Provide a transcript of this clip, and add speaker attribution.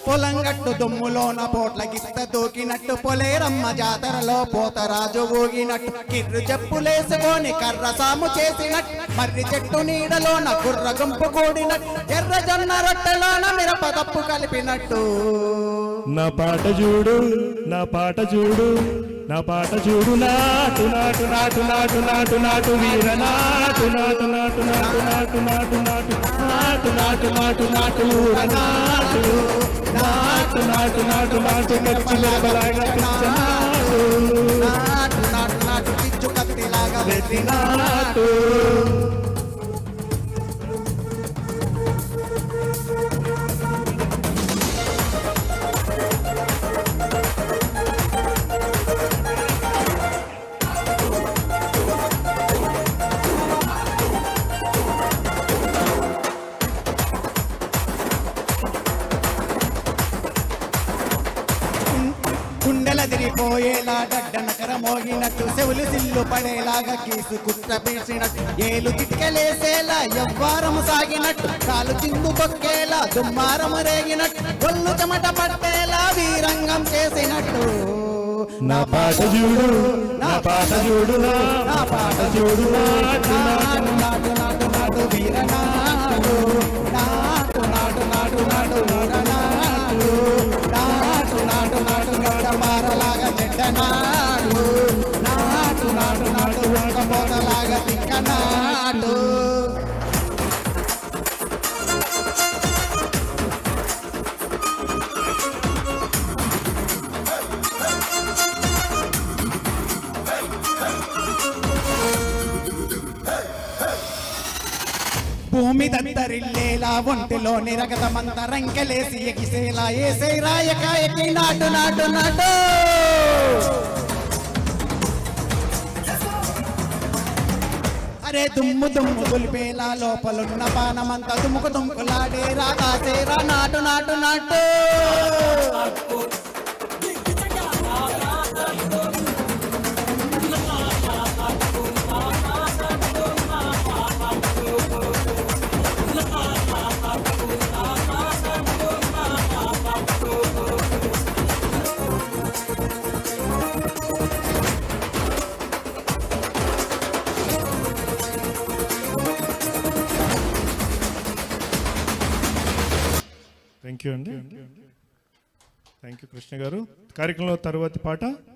Speaker 1: పొలం గట్టు దుమ్ములోన పోట్ల గిత్త దూకినట్టు పొలేరమ్మ జాతరలో పోతరాజు ఊగినట్టు కిర్రు చెప్పులేసుకొని కర్ర సాము చేసినట్టు మర్రి చెట్టు నీడలోన కుర్ర గుంపు కూడినట్టు ఎర్ర జొన్న రొట్టెలోన మిరప తప్పు కలిపినట్టు
Speaker 2: నా పాట చూడు నా పాట చూడు నా పాట చూడు నాటు నాటు నాటు నాటు నాటు నాటు వీర నాటు నాటు నాటు నాటు నాటు నాటు నాటు నాటు నాటు నాటు నాటు ఊర నాటు నాటు నాటు నాటు నాటు కచ్చి మిరపలాగా పిచ్చనాటు
Speaker 1: నాటు నాటు నాటు పిచ్చు కత్తిలాగా వెతినాటు
Speaker 2: నాటు
Speaker 1: గుండెలదిరిపోయేలా గడ్డనకర మోగినట్టు చెవులు సిల్లు పడేలాగా కీసు కుట్ర పీల్చినట్టు ఏలు తిక్కలేసేలా ఎవ్వారము సాగినట్టు కాలు చిందు తొక్కేలా దుమ్మారము రేగినట్టు ఒళ్ళు చెమట పట్టేలా వీరంగం చేసినట్టు
Speaker 2: నా పాట చూడు నా పాట చూడు నా పాట చూడు నాటు నాటు
Speaker 1: నాటు నాటు నాటు వీరనాడు నాటు నాటు నాటు నాటు వీరనాడు నాటు నాటు నాటు గడ్డమారలాగా చెడ్డనాడు నాటు నాటు నాటు ఉడకపోతలాగా తిక్కనాడు భూమి దత్తరిల్లేలా ఒంటిలో నిరగతమంత రంకెలేసి ఎగిసేలా ఏసే రాయకాయకి నాటు నాటు నాటు అరే దుమ్ము దుమ్ము దులిపేలా లోపలున్న పానమంత దుమ్ముకు దుమ్ముకులాడే రాగాసేరా నాటు నాటు నాటు
Speaker 2: థ్యాంక్ యూ అండి థ్యాంక్ యూ కృష్ణ గారు కార్యక్రమంలో తర్వాతి పాట